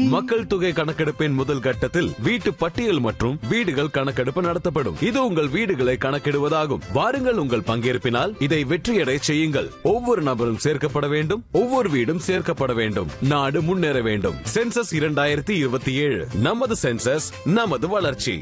மக்கள் தொகை கணக்கெடுப்பின் முதல் கட்டத்தில் வீட்டு பட்டியல் மற்றும் வீடுகள் கணக்கெடுப்பு நடத்தப்படும் இது உங்கள் வீடுகளை கணக்கிடுவதாகும் வாருங்கள் உங்கள் பங்கேற்பினால் இதை வெற்றியடை செய்யுங்கள் ஒவ்வொரு நபரும் சேர்க்கப்பட வேண்டும் ஒவ்வொரு வீடும் சேர்க்கப்பட வேண்டும் நாடு முன்னேற வேண்டும் சென்சஸ் இரண்டாயிரத்தி இருபத்தி ஏழு நமது சென்சஸ் நமது வளர்ச்சி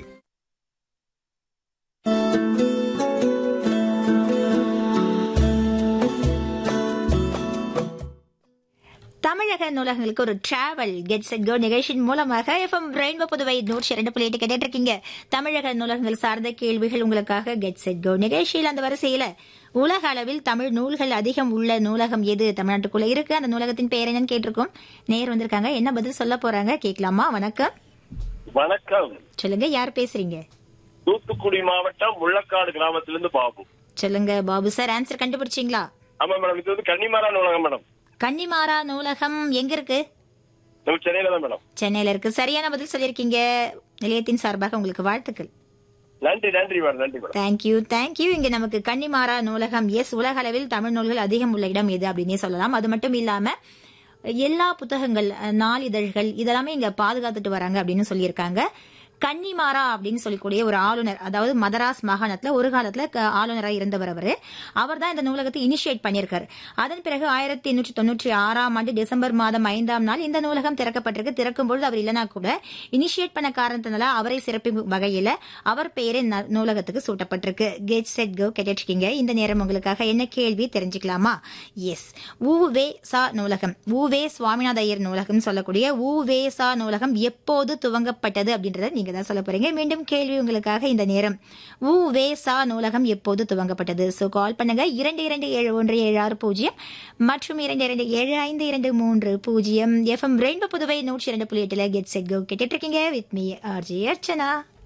தமிழக நூலகங்களுக்கு ஒரு டிராவல் கெட் செட் கோ நிகழ்ச்சியின் மூலமாக எஃப்எம் ரெயின்போ புதுவை நூற்றி இரண்டு புள்ளி எட்டு கேட்டுட்டு இருக்கீங்க தமிழக நூலகங்கள் சார்ந்த கேள்விகள் உங்களுக்காக கெட் செட் கோ நிகழ்ச்சியில் அந்த வரிசையில உலக அளவில் தமிழ் நூல்கள் அதிகம் உள்ள நூலகம் எது தமிழ்நாட்டுக்குள்ள இருக்கு அந்த நூலகத்தின் பெயர் என்னன்னு கேட்டிருக்கோம் நேர் வந்திருக்காங்க என்ன பதில் சொல்ல போறாங்க கேட்கலாமா வணக்கம் வணக்கம் சொல்லுங்க யார் பேசுறீங்க தூத்துக்குடி மாவட்டம் முள்ளக்காடு கிராமத்திலிருந்து பாபு சொல்லுங்க பாபு சார் ஆன்சர் கண்டுபிடிச்சீங்களா ஆமா மேடம் இது வந்து கன்னிமாரா நூலகம் மேடம் கன்னிமாரா நூலகம் எங்க இருக்கு நம்ம சென்னையில தான் மேடம் சென்னையில இருக்கு சரியான பதில் சொல்லியிருக்கீங்க நிலையத்தின் சார்பாக உங்களுக்கு வாழ்த்துக்கள் நன்றி நன்றி மேடம் நன்றி மேடம் தேங்க்யூ தேங்க்யூ இங்க நமக்கு கன்னிமாரா நூலகம் எஸ் உலக அளவில் தமிழ் நூல்கள் அதிகம் உள்ள இடம் எது அப்படின்னே சொல்லலாம் அது மட்டும் இல்லாம எல்லா புத்தகங்கள் அஹ், நாளிதழ்கள் இதெல்லாமே இங்க பாதுகாத்துட்டு வராங்க அப்படின்னு சொல்லியிருக்காங்க கன்னிமாரா அப்படின்னு சொல்லக்கூடிய ஒரு ஆளுநர் அதாவது மதராஸ் மாகாணத்துல ஒரு காலத்துல க- ஆளுநரா இருந்தவர் அவரு அவர் தான் இந்த நூலகத்தை இனிஷியேட் பண்ணியிருக்காரு அதன் பிறகு ஆயிரத்தி எண்ணூற்றி தொண்ணூற்றி ஆறாம் ஆண்டு டிசம்பர் மாதம் ஐந்தாம் நாள் இந்த நூலகம் திறக்கப்பட்டிருக்கு திறக்கும் பொழுது அவர் இல்லைனா கூட இனிஷியேட் பண்ண காரணத்தினால அவரை சிறப்பிக்கும் வகையில அவர் பெயரே ந- நூலகத்துக்கு சூட்டப்பட்டிருக்கு கெட் செட் கோ கேட்டிருக்கீங்க இந்த நேரம் உங்களுக்காக என்ன கேள்வி தெரிஞ்சுக்கலாமா எஸ் உவே சா நூலகம் உவே சுவாமிநாத ஐயர் நூலகம் சொல்லக்கூடிய உவே சா நூலகம் எப்போது துவங்கப்பட்டது அப்படின்றத நீங்க தான் சொல்ல போறீங்க மீண்டும் கேள்வி உங்களுக்காக இந்த நேரம் உவே சா நூலகம் எப்போது துவங்கப்பட்டது சோ கால் பண்ணுங்க இரண்டு இரண்டு ஏழு ஒன்று ஏழு ஆறு பூஜ்ஜியம் மற்றும் இரண்டு இரண்டு ஏழு ஐந்து இரண்டு மூன்று பூஜ்ஜியம் எஃப்எம் ரெயின்போ புதுவை நூற்றி இரண்டு புள்ளி எட்டுல கெட் செட் கோ கேட்டுட்டு இருக்கீங்க வித் மீ ஆர்ஜி அர்ச்சனா